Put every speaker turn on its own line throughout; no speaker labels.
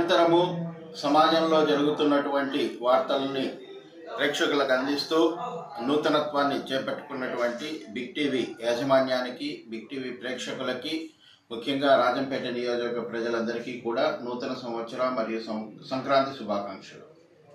నిరంతరము సమాజంలో జరుగుతున్నటువంటి వార్తలని ప్రేక్షకులకు అందిస్తూ నూతనత్వాన్ని చేపట్టుకున్నటువంటి బిగ్ టీవీ యాజమాన్యానికి బిగ్ టీవీ ప్రేక్షకులకి ముఖ్యంగా రాజంపేట నియోజకవర్గ ప్రజలందరికీ కూడా నూతన సంవత్సర మరియు సం- సంక్రాంతి శుభాకాంక్షలు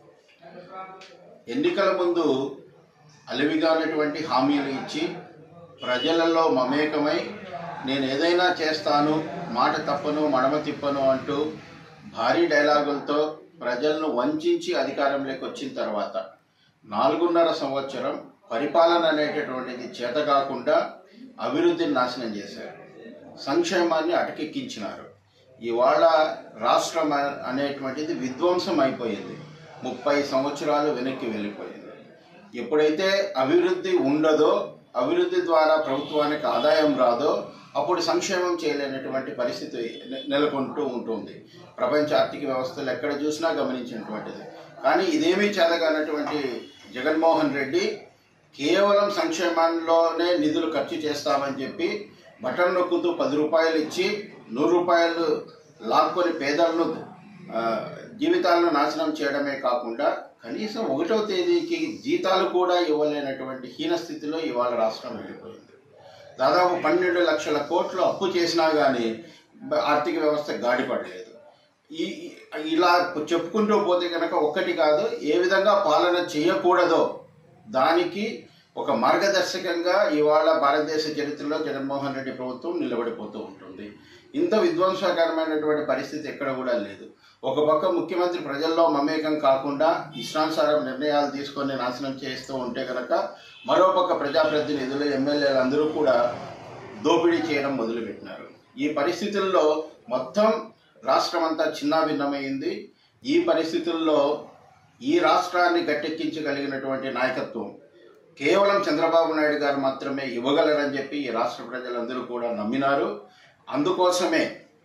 ఎన్నికల ముందు అలివిగా ఉన్నటువంటి హామీలు ఇచ్చి ప్రజలలో మమేకమై నేను ఏదైనా చేస్తాను మాట తప్పను మడమ తిప్పను అంటూ భారీ డైలాగులతో ప్రజలను వంచి అధికారంలోకి వచ్చిన తర్వాత నాలుగున్నర సంవత్సరం పరిపాలన అనేటటువంటిది చేత కాకుండా అభివృద్ధిని నాశనం చేశారు సంక్షేమాన్ని అటకెక్కించినారు ఇవాళ రాష్ట్రం అ- అనేటువంటిది విధ్వంసం అయిపోయింది ముప్పై సంవత్సరాలు వెనక్కి వెళ్ళిపోయింది ఎప్పుడైతే అభివృద్ధి ఉండదో అభివృద్ధి ద్వారా ప్రభుత్వానికి ఆదాయం రాదో అప్పుడు సంక్షేమం చేయలేనటువంటి పరిస్థితి నె- నెలకొంటూ ఉంటుంది ప్రపంచ ఆర్థిక వ్యవస్థలు ఎక్కడ చూసినా గమనించినటువంటిది కానీ ఇదేమీ చేతగానటువంటి జగన్మోహన్ రెడ్డి కేవలం సంక్షేమంలోనే నిధులు ఖర్చు చేస్తామని చెప్పి బటన్ నొక్కుతూ పది రూపాయలు ఇచ్చి నూరు రూపాయలు లాక్కొని పేదలను ఆ, జీవితాలను నాశనం చేయడమే కాకుండా కనీసం ఒకటో తేదీకి జీతాలు కూడా ఇవ్వలేనటువంటి హీన స్థితిలో ఇవాళ రాష్ట్రం వెళ్ళిపోయింది దాదాపు పన్నెండు లక్షల కోట్లు అప్పు చేసినా కానీ బ- ఆర్థిక వ్యవస్థ గాడిపడలేదు ఈ ఈ- ఇలా చెప్పుకుంటూ పోతే కనుక ఒక్కటి కాదు ఏ విధంగా పాలన చేయకూడదో దానికి ఒక మార్గదర్శకంగా ఇవాళ భారతదేశ చరిత్రలో జగన్మోహన్ రెడ్డి ప్రభుత్వం నిలబడిపోతూ ఉంటుంది ఇంత విధ్వంసకరమైనటువంటి పరిస్థితి ఎక్కడ కూడా లేదు ఒక పక్క ముఖ్యమంత్రి ప్రజల్లో మమేకం కాకుండా ఇష్టానుసారం నిర్ణయాలు తీసుకొని నాశనం చేస్తూ ఉంటే కనుక మరోపక్క ప్రజాప్రతినిధులు ఎమ్మెల్యేలు అందరూ కూడా దోపిడీ చేయడం మొదలుపెట్టినారు ఈ పరిస్థితుల్లో మొత్తం రాష్ట్రం అంతా చిన్నాభిన్నమైంది ఈ పరిస్థితుల్లో ఈ రాష్ట్రాన్ని గట్టెక్కించగలిగినటువంటి నాయకత్వం కేవలం చంద్రబాబు నాయుడు గారు మాత్రమే ఇవ్వగలరని చెప్పి ఈ రాష్ట్ర ప్రజలందరూ కూడా నమ్మినారు అందుకోసమే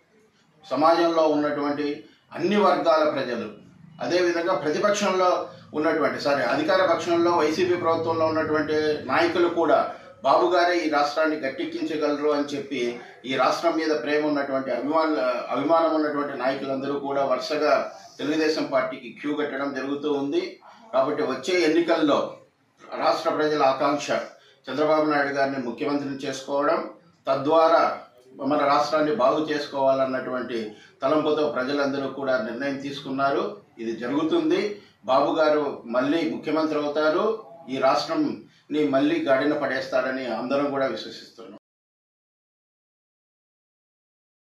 సమాజంలో ఉన్నటువంటి అన్ని వర్గాల ప్రజలు అదేవిధంగా ప్రతిపక్షంలో ఉన్నటువంటి సారీ అధికార పక్షంలో వైసీపీ ప్రభుత్వంలో ఉన్నటువంటి నాయకులు కూడా బాబు గారే ఈ రాష్ట్రాన్ని గట్టెక్కించగలరు అని చెప్పి ఈ రాష్ట్రం మీద ప్రేమ ఉన్నటువంటి అభిమాన అభిమానం ఉన్నటువంటి నాయకులందరూ కూడా వరుసగా తెలుగుదేశం పార్టీకి క్యూ కట్టడం జరుగుతూ ఉంది కాబట్టి వచ్చే ఎన్నికల్లో రాష్ట్ర ప్రజల ఆకాంక్ష చంద్రబాబు నాయుడు గారిని ముఖ్యమంత్రిని చేసుకోవడం తద్వారా మన రాష్ట్రాన్ని బాగు చేసుకోవాలన్నటువంటి తలంపుతో ప్రజలందరూ కూడా నిర్ణయం తీసుకున్నారు ఇది జరుగుతుంది బాబు గారు మళ్ళీ ముఖ్యమంత్రి అవుతారు ఈ రాష్ట్రంని మళ్ళీ గాడిన పడేస్తారని అందరం కూడా విశ్వసిస్తున్నారు